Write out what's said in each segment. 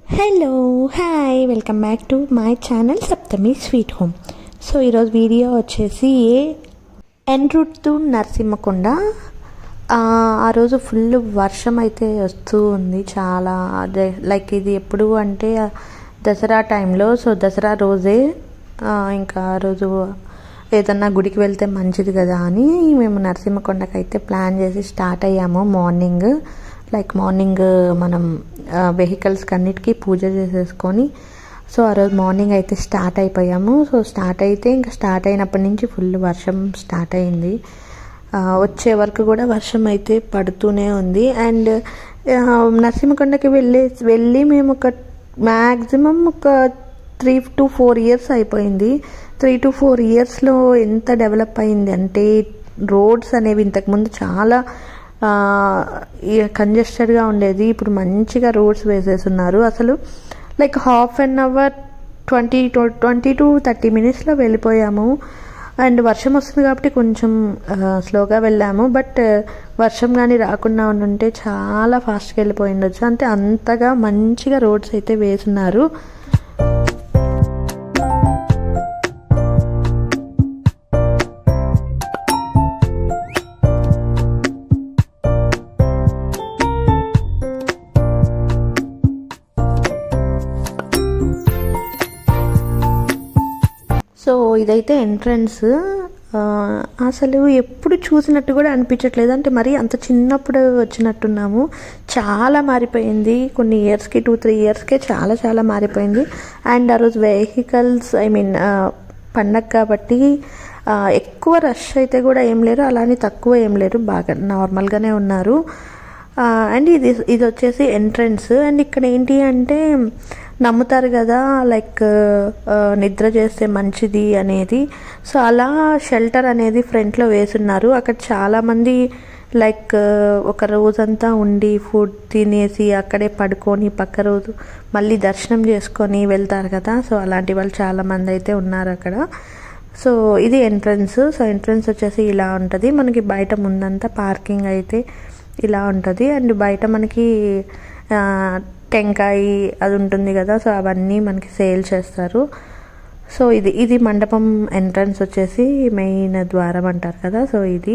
hello hi welcome back to my channel Saptami sweet home so ఈరోజు video వచ్చేసి en route to Narasimhakonda ఆ, ఆ రోజు ఫుల్ వర్షం అయితే వస్తూ ఉంది చాలా అదే లైక్ ఇది ఎప్పుడు అంటే దసరా టైంలో సో దసరా రోజే ఆ, ఇంకా ఆ రోజు ఏదన్నా గుడికి వెళ్తే మంచిది కదా అని మేము నరసింహకొండకి అయితే ప్లాన్ చేసి స్టార్ట్ అయ్యాము మార్నింగ్ లైక్ మార్నింగ్ మనం వెహికల్స్కి అన్నిటికీ పూజ చేసేసుకొని సో ఆ రోజు మార్నింగ్ అయితే స్టార్ట్ అయిపోయాము సో స్టార్ట్ అయితే ఇంకా స్టార్ట్ అయినప్పటి నుంచి ఫుల్ వర్షం స్టార్ట్ అయింది ఆ, వచ్చే వరకు కూడా వర్షం అయితే పడుతూనే ఉంది అండ్ నరసింహకొండకి వెళ్ళే వెళ్ళి మేము ఒక మ్యాక్సిమం ఒక త్రీ టు ఫోర్ ఇయర్స్ అయిపోయింది త్రీ టు ఫోర్ ఇయర్స్లో ఎంత డెవలప్ అయింది అంటే రోడ్స్ అనేవి ఇంతకుముందు చాలా కంజెస్టెడ్గా ఉండేది ఇప్పుడు మంచిగా రోడ్స్ వేసేస్తున్నారు అసలు like half an hour twenty twenty to thirty మినిట్స్లో వెళ్ళిపోయాము అండ్ వర్షం వస్తుంది కాబట్టి కొంచెం స్లోగా వెళ్ళాము బట్ వర్షం కానీ రాకుండా ఉంటే చాలా ఫాస్ట్గా వెళ్ళిపోయి ఉండొచ్చు అంటే అంతగా మంచిగా రోడ్స్ అయితే వేసున్నారు సో ఇదైతే ఎంట్రన్స్ అసలు ఎప్పుడు చూసినట్టు కూడా అనిపించట్లేదు అంటే మరి అంత చిన్నప్పుడు వచ్చినట్టున్నాము చాలా మారిపోయింది కొన్ని ఇయర్స్కి టూ త్రీ ఇయర్స్కే చాలా చాలా మారిపోయింది అండ్ ఆ రోజు వెహికల్స్ ఐ మీన్ పండగ కాబట్టి ఆ, ఎక్కువ రష్ అయితే కూడా ఏం లేరు అలానే తక్కువ ఏం లేరు బాగా నార్మల్గానే ఉన్నారు అండ్ ఇది ఇది వచ్చేసి ఎంట్రన్స్ అండ్ ఇక్కడ ఏంటి అంటే నమ్ముతారు కదా లైక్ నిద్ర చేస్తే మంచిది అనేది సో అలా షెల్టర్ అనేది ఫ్రంట్లో వేసున్నారు అక్కడ చాలామంది లైక్ ఒక రోజంతా ఉండి ఫుడ్ తినేసి అక్కడే పడుకొని పక్క రోజు మళ్ళీ దర్శనం చేసుకొని వెళ్తారు కదా సో అలాంటి వాళ్ళు చాలామంది అయితే ఉన్నారు అక్కడ సో ఇది ఎంట్రన్స్ సో ఎంట్రన్స్ వచ్చేసి ఇలా ఉంటుంది మనకి బయట ముందంతా పార్కింగ్ అయితే ఇలా ఉంటుంది అండ్ బయట మనకి ఆ, టెంకాయ అది ఉంటుంది కదా సో అవన్నీ మనకి సేల్ చేస్తారు సో ఇది ఇది మండపం ఎంట్రన్స్ వచ్చేసి మెయిన్ ద్వారం అంటారు కదా సో ఇది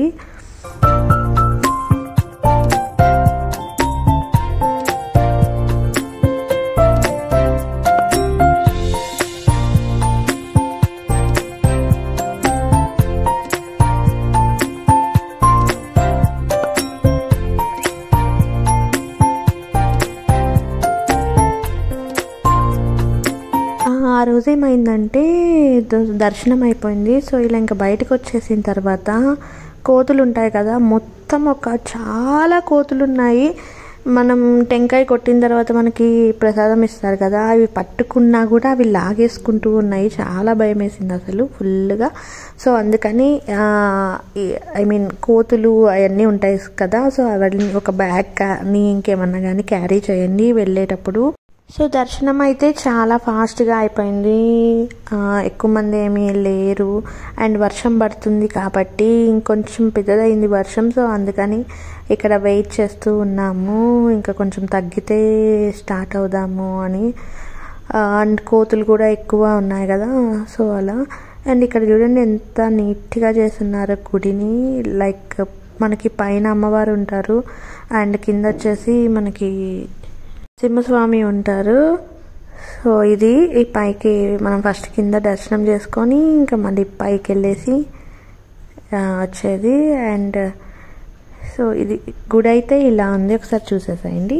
ఆ, ఆ రోజు ఏమైందంటే ద- దర్శనం అయిపోయింది సో ఇలా ఇంకా బయటకు వచ్చేసిన తర్వాత కోతులు ఉంటాయి కదా మొత్తం ఒక చాలా కోతులు ఉన్నాయి మనం టెంకాయ కొట్టిన తర్వాత మనకి ప్రసాదం ఇస్తారు కదా అవి పట్టుకున్నా కూడా అవి లాగేసుకుంటూ ఉన్నాయి చాలా భయం వేసింది అసలు ఫుల్గా సో అందుకని ఐ మీన్ కోతులు అవన్నీ ఉంటాయి కదా సో అవన్నీ ఒక బ్యాగ్ కానీ ఇంకేమన్నా కానీ క్యారీ చేయండి వెళ్ళేటప్పుడు సో దర్శనం అయితే చాలా ఫాస్ట్గా అయిపోయింది ఆ, ఎక్కువ మంది ఏమీ లేరు అండ్ వర్షం పడుతుంది కాబట్టి ఇంకొంచెం పెద్దదైంది వర్షం సో అందుకని ఇక్కడ వెయిట్ చేస్తూ ఉన్నాము ఇంకా కొంచెం తగ్గితే స్టార్ట్ అవుదాము అని ఆ, అండ్ కోతులు కూడా ఎక్కువ ఉన్నాయి కదా సో అలా అండ్ ఇక్కడ చూడండి ఎంత నీట్గా చేస్తున్నారు గుడిని లైక్ మనకి పైన అమ్మవారు ఉంటారు అండ్ కింద వచ్చేసి మనకి సింహస్వామి ఉంటారు సో ఇది ఈ పైకి మనం ఫస్ట్ కింద దర్శనం చేసుకొని ఇంకా మళ్ళీ పైకి వెళ్ళేసి ఆ, వచ్చేది అండ్ సో ఇది గుడి అయితే ఇలా ఉంది ఒకసారి చూసేసేయండి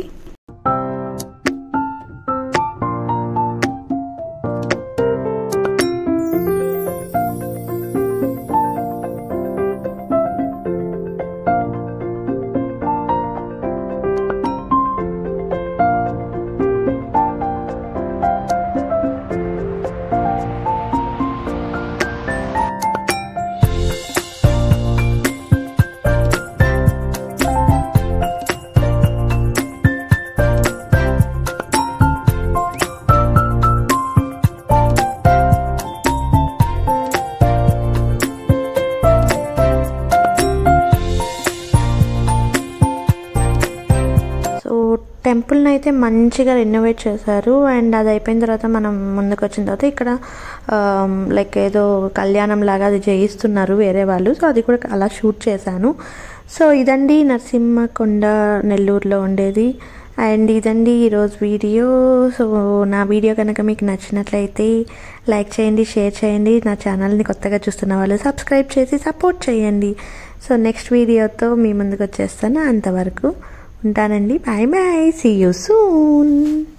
అయితే మంచిగా రెనోవేట్ చేశారు అండ్ అది అయిపోయిన తర్వాత మనం ముందుకు వచ్చిన తర్వాత ఇక్కడ లైక్ ఏదో కళ్యాణం లాగా అది చేయిస్తున్నారు వేరే వాళ్ళు సో అది కూడా అలా షూట్ చేశాను సో ఇదండి నరసింహకొండ నెల్లూరులో ఉండేది అండ్ ఇదండి ఈరోజు వీడియో సో నా వీడియో కనుక మీకు నచ్చినట్లయితే లైక్ చేయండి షేర్ చేయండి నా ఛానల్ని కొత్తగా చూస్తున్న వాళ్ళు సబ్స్క్రైబ్ చేసి సపోర్ట్ చేయండి సో నెక్స్ట్ వీడియోతో మీ ముందుకు వచ్చేస్తాను అంతవరకు ఉంటానండి bye bye see you soon